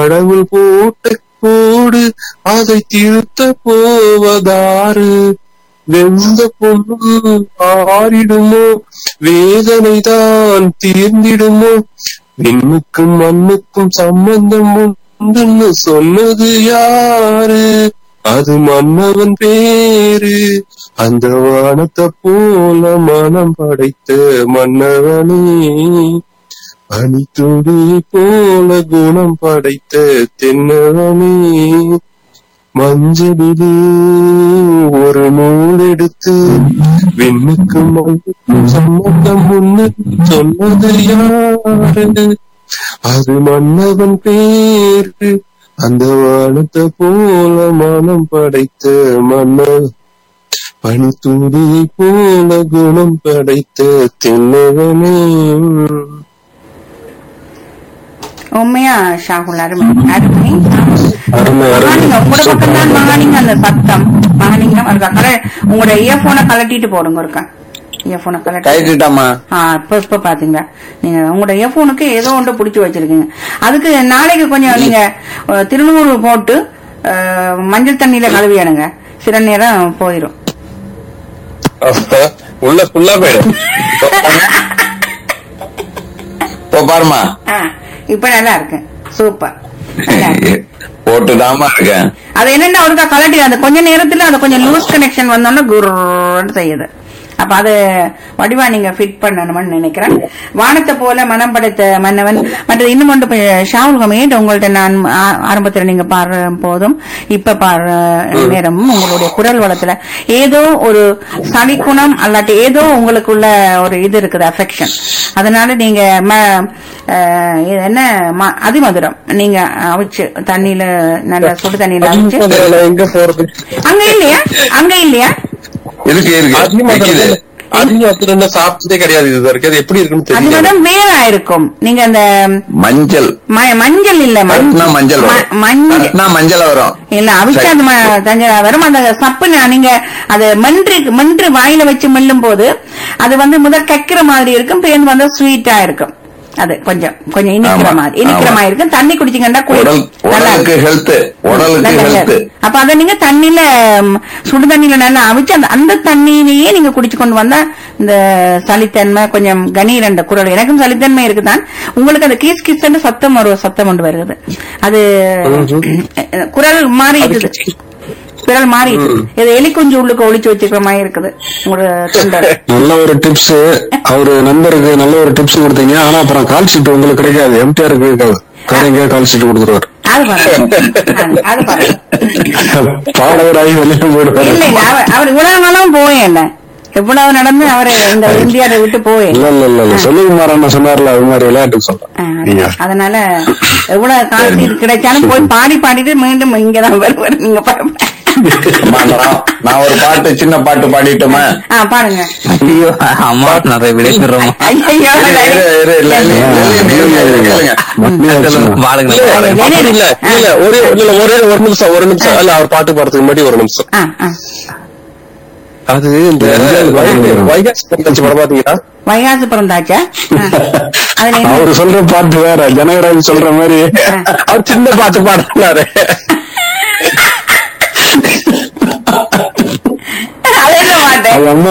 கடவுள் போட்ட கோடு அதை திருத்த போவதாறு வெந்த பொண்ணு ஆறிடுமோ வேதனை தான் தீர்ந்திடுமோ விண்ணுக்கும் மண்ணுக்கும் சம்பந்தம் உண்டுன்னு சொன்னது யாரு அது மன்னவன் பேரு அந்த வானத்தை போல மனம் படைத்த மன்னவனே பனித்துளி போல குணம் படைத்த தென்னவனே மஞ்சளிலே ஒரு நூல் எடுத்து விண்ணுக்கும் மண்ணுக்கும் சம்மந்தம் முன்னு சொன்னது யாரு அது மன்னவன் பேரு அந்த வானத்தை போல மனம் படைத்த மன்னர் பனித்துளி போல குணம் படைத்த தென்னவனே உண்மையா ஷாகுல் அருமை அருமை அருமை மகாலிங்கம் அருமை உங்களோட பக்கம் தான் மகாலிங்கம் அந்த சத்தம் மகாலிங்கம் இருக்கா கரை உங்களோட இயர்போனை கலட்டிட்டு போடுங்க இருக்கா இயர்போனை கலட்டி கைட்டுட்டாமா ஆ இப்ப இப்ப பாத்தீங்களா நீங்க உங்களோட இயர்போனுக்கு ஏதோ ஒன்று புடிச்சு வச்சிருக்கீங்க அதுக்கு நாளைக்கு கொஞ்சம் நீங்க அஹ், திருநூறு போட்டு அஹ், மஞ்சள் தண்ணியில கழுவியானுங்க சில நேரம் போயிரும் உள்ள ஃபுல்லா போயிடும் இப்போ பாருமா ஆ, இப்ப நல்லா இருக்கு சூப்பர் நல்லா இருக்கு. போட்டுதாமா இருக்கேன் அது என்னன்னா ஒருக்கா கலட்டி அந்த கொஞ்ச நேரத்துல அது கொஞ்சம் லூஸ் கனெக்ஷன் வந்தோன்னா குருன்னு செய்யுது அப்ப அது வடிவா நீங்க ஃபிட் பண்ணணும்னு நினைக்கிறேன் வானத்தை போல மனம் படைத்த மன்னவன் மற்றது இன்னும் ஒன்று இப்ப ஷாவுல் ஹமீட் உங்கள்ட்ட நான் ஆ- ஆரம்பத்துல நீங்க பாடுற போதும் இப்ப பாடுற நேரமும் உங்களுடைய குரல் வளத்துல ஏதோ ஒரு சனிக்குணம் அல்லாட்டி ஏதோ உங்களுக்குள்ள ஒரு இது இருக்குது அஃபெக்ஷன் அதனால நீங்க ம- அஹ், இது என்ன ம- அதிமதுரம் நீங்க அவிச்சு தண்ணியில நல்ல சுடு தண்ணியில அவிச்சு அதுல எங்க போறது அங்க இல்லையா அங்க இல்லையா இருக்கு இருக்கு வைக்குது. அதிகத்துல சாப்பிட்டதே கிடையாது இது வரைக்கும் அது எப்படி இருக்குன்னு தெரியல அதிமதுரம் வேறா இருக்கும் நீங்க அந்த மஞ்சள் ம- மஞ்சள் இல்ல ம- கட்டினா மஞ்சள் ம- வரும் மஞ்சள் கட்டினா மஞ்சள் வரும் இல்ல அவிச்சா அது ம- தஞ்ச வரும் அந்த சப்பு நீங்க அது மன்று மன்று வாயில வச்சு மெல்லும் போது அது வந்து முதல் கக்கிற மாதிரி இருக்கும் பேருந்து வந்து ஸ்வீட்டா இருக்கும் அது கொஞ்சம் கொஞ்சம் இனிக்கிற ஆமா, மாதிரி இனிக்கிற ஆமா. மாதிரி இருக்கும் தண்ணி குடிச்சீங்கன்னா குளி உடல் நல்லா உடலுக்கு இருக்கும். ஹெல்த் உடலுக்கு நல்ல ஹெல்த் health. அப்ப அத நீங்க தண்ணியில ம், சுடு தண்ணியில நல்லா அவிச்சு அந்த அந்த தண்ணியிலேயே நீங்க குடிச்சு கொண்டு வந்தா இந்த சளித்தன்மை கொஞ்சம் கணீரண்ட குரல் எனக்கும் சளித்தன்மை இருக்குதான் உங்களுக்கு அந்த கீஸ் கீஸ் சத்தம் ஒரு சத்தம் ஒன்று வருது அது குரல் மாறி இருக்குது குரல் மாறி இருக்குது இது எலி குஞ்சு உள்ளுக்கு ஒளிச்சு வச்சுக்கிற மாதிரி இருக்குது உங்களோட தொண்டர் நல்ல ஒரு டிப்ஸ் அவரு நண்பருக்கு நல்ல ஒரு டிப்ஸ் கொடுத்தீங்க ஆனா அப்புறம் கால் ஷீட் உங்களுக்கு கிடைக்காது எம்டிஆர் இருக்காது காரங்க கால் ஷீட் கொடுத்துருவாரு அது பாருங்க அது பாருங்க பாடகராகி வெளியே போயிடுவாரு இல்ல இல்ல அவர் அவர் இவ்வளவு நாளும் போயல எவ்வளவு நடந்து அவரு இந்த இந்தியாவை விட்டு போயே இல்ல இல்ல இல்ல இல்ல சொல்லுகுமார் அண்ணா சொன்னார்ல அது மாதிரி விளையாட்டுக்கு ஆ, சொல்றேன் நீங்க அதனால எவ்வளவு காசு கிடைச்சாலும் போய் பாடி பாடிட்டு மீண்டும் இங்கதான் வருவார் நீங்க பாருங்க அம்மா, நான் நான் ஒரு பாட்டு சின்ன பாட்டு பாடிட்டுமா ஆ பாருங்க ஐயோ அம்மா நிறைய விடைபெறோம் ஐயோ இரு, இரு, இரு, இல்ல, இல்ல, இல்ல, இல்ல, இல்ல, இல்ல, இல்ல. மட்னியா வச்சுக்கணும். பாடுங்க இல்ல, பாடுங்க. அப்படி இல்ல இல்ல ஒரே இல்ல ஒரே ஒரு நிமிஷம் ஒரு நிமிஷம் இல்ல அவர் பாட்டு பாடுறதுக்கு முன்னாடி ஒரு நிமிஷம் ஆ, ஆ. அது இந்த வைகாசி பொங்கல் படம் பாத்தீங்களா வைகாசு பிறந்தாச்சா ஆ. அதுல என்ன அவரு சொல்ற பாட்டு வேற ஜனகராஜ் சொல்ற மாதிரி அவர் சின்ன பாட்டு பாடுறாரு அது என்ன பாட்டு அது அம்மா